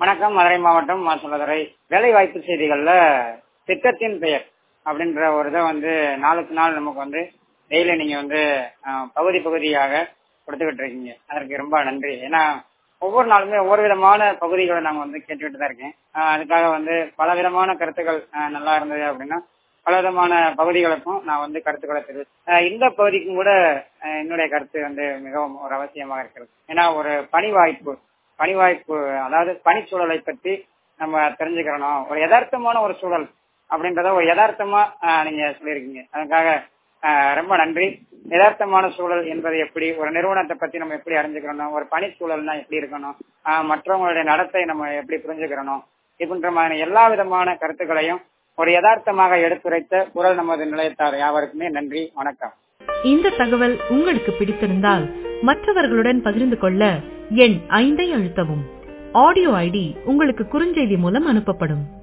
வணக்கம் மதுரை மாவட்டம் மாசுள்ளதுறை வேலை வாய்ப்பு செய்திகள்ல திட்டத்தின் பெயர் அப்படின்ற ஒரு இதை வந்து நாளுக்கு நாள் நமக்கு வந்து டெய்லி நீங்க வந்து அஹ், பகுதி பகுதியாக கொடுத்துக்கிட்டு இருக்கீங்க அதற்கு ரொம்ப நன்றி ஏன்னா ஒவ்வொரு நாளுமே ஒவ்வொரு விதமான பகுதிகளை நாங்க வந்து கேட்டுக்கிட்டு தான் இருக்கேன் அஹ், அதுக்காக வந்து பல விதமான கருத்துக்கள் அஹ், நல்லா இருந்தது அப்படின்னா பல விதமான பகுதிகளுக்கும் நான் வந்து கருத்துக்களை தெரிவித்தேன் இந்த பகுதிக்கும் கூட அஹ், என்னுடைய கருத்து வந்து மிகவும் ஒரு அவசியமாக இருக்கிறது ஏன்னா ஒரு பணி வாய்ப்பு பணி வாய்ப்பு அதாவது பணிச்சூழலை பற்றி நம்ம தெரிஞ்சுக்கிறணும் ஒரு யதார்த்தமான ஒரு சூழல் அப்படின்றத ஒரு யதார்த்தமா அஹ், நீங்க சொல்லியிருக்கீங்க அதுக்காக அஹ், ரொம்ப நன்றி யதார்த்தமான சூழல் என்பது எப்படி ஒரு நிறுவனத்தை பத்தி நம்ம எப்படி அறிஞ்சுக்கிறணும் ஒரு பணிச்சூழல்னா எப்படி இருக்கணும் அஹ், மற்றவங்களுடைய நடத்தை நம்ம எப்படி புரிஞ்சுக்கிறணும் இப்படின்ற மாதிரி எல்லா விதமான கருத்துக்களையும் ஒரு யதார்த்தமாக எடுத்துரைத்த குரல் நமது நிலையத்தார் யாவருக்குமே நன்றி வணக்கம் இந்த தகவல் உங்களுக்கு பிடித்திருந்தால் மற்றவர்களுடன் பகிர்ந்து கொள்ள எண் ஐந்தை அழுத்தவும் ஆடியோ ஐடி உங்களுக்கு குறுஞ்செய்தி மூலம் அனுப்பப்படும்